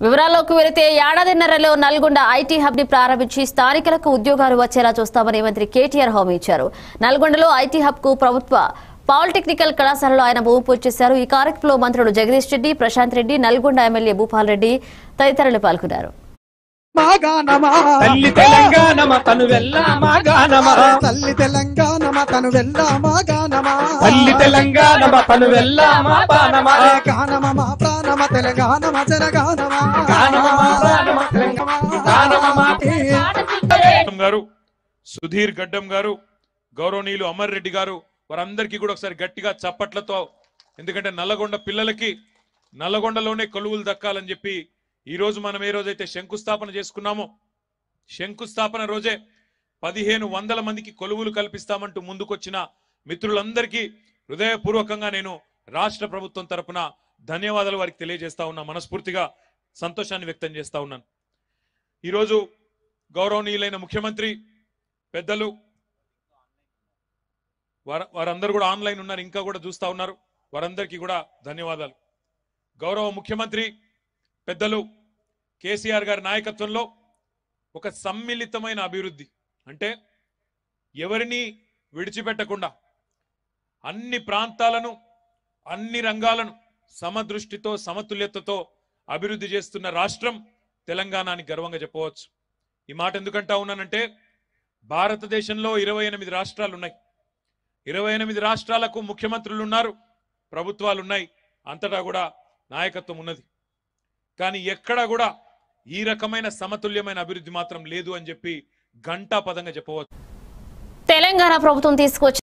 వివరాల్లోకి వెళితే ఏడాదిన్నరలో Nalgonda IT hub ని ప్రారంభించి స్థానికులకు ఉద్యోగాలు వచ్చేలా చూస్తామని మంత్రి కేటీఆర్ హామీ ఇచ్చారు నల్గొండలో ఐటీ హబ్ కు ప్రభుత్వ పాలిటెక్నికల్ కళాశాలలో ఆయన భూమి పూజ చేశారు ఈ కార్యక్రమంలో మంత్రులు జగదీష్ రెడ్డి ప్రశాంత్ రెడ్డి నల్గొండ ఎమ్మెల్యే భూపాల్ రెడ్డి తదితరులు పాల్గొన్నారు మా గానమా తల్లి తెలంగాణమ తను వెళ్ళ మా గానమా తల్లి తెలంగాణమ తను వెళ్ళా మా గానమా తల్లి తెలంగాణమ తను వెళ్ళ మా బాణమా ఏ గానమ మా ప్రాణమ తెలంగాణమ జనగానమా గానమ మా ప్రాణమ తెలంగాణ గానమ మా గడ్డం గారు సుధీర్ గడ్డం గారు గౌరవనీయులు అమర్ రెడ్డి గారు వారందరికీ కూడా ఒకసారి గట్టిగా చప్పట్లతో ఎందుకంటే నల్లగొండ పిల్లలకి నల్లగొండలోనే కొలువులు దక్కాలని చెప్పి ఈ రోజు మనం ఏ రోజైతే శంకుస్థాపన చేసుకున్నామో శంకుస్థాపన రోజే పదిహేను వందల మందికి కొలువులు కల్పిస్తామంటూ ముందుకొచ్చిన మిత్రులందరికీ హృదయపూర్వకంగా నేను రాష్ట్ర ప్రభుత్వం తరపున ధన్యవాదాలు వారికి తెలియజేస్తా ఉన్నా మనస్ఫూర్తిగా సంతోషాన్ని వ్యక్తం చేస్తా ఉన్నాను ఈరోజు గౌరవనీయులైన ముఖ్యమంత్రి పెద్దలు వార వారందరూ కూడా ఆన్లైన్ ఉన్నారు ఇంకా కూడా చూస్తా ఉన్నారు వారందరికీ కూడా ధన్యవాదాలు గౌరవ ముఖ్యమంత్రి పెద్దలు కేసీఆర్ గారి నాయకత్వంలో ఒక సమ్మిళితమైన అభివృద్ధి అంటే ఎవరిని విడిచిపెట్టకుండా అన్ని ప్రాంతాలను అన్ని రంగాలను సమదృష్టితో సమతుల్యతతో అభివృద్ధి చేస్తున్న రాష్ట్రం తెలంగాణ అని గర్వంగా చెప్పవచ్చు ఈ మాట ఎందుకంటా ఉన్నానంటే భారతదేశంలో ఇరవై ఎనిమిది రాష్ట్రాలు ఉన్నాయి ఇరవై ఎనిమిది రాష్ట్రాలకు ముఖ్యమంత్రులు ఉన్నారు ప్రభుత్వాలు ఉన్నాయి అంతటా కూడా నాయకత్వం ఉన్నది కానీ ఎక్కడా కూడా ఈ రకమైన సమతుల్యమైన అభివృద్ధి మాత్రం లేదు అని చెప్పి ఘంటా పదంగా చెప్పవచ్చు తెలంగాణ ప్రభుత్వం తీసుకొచ్చిన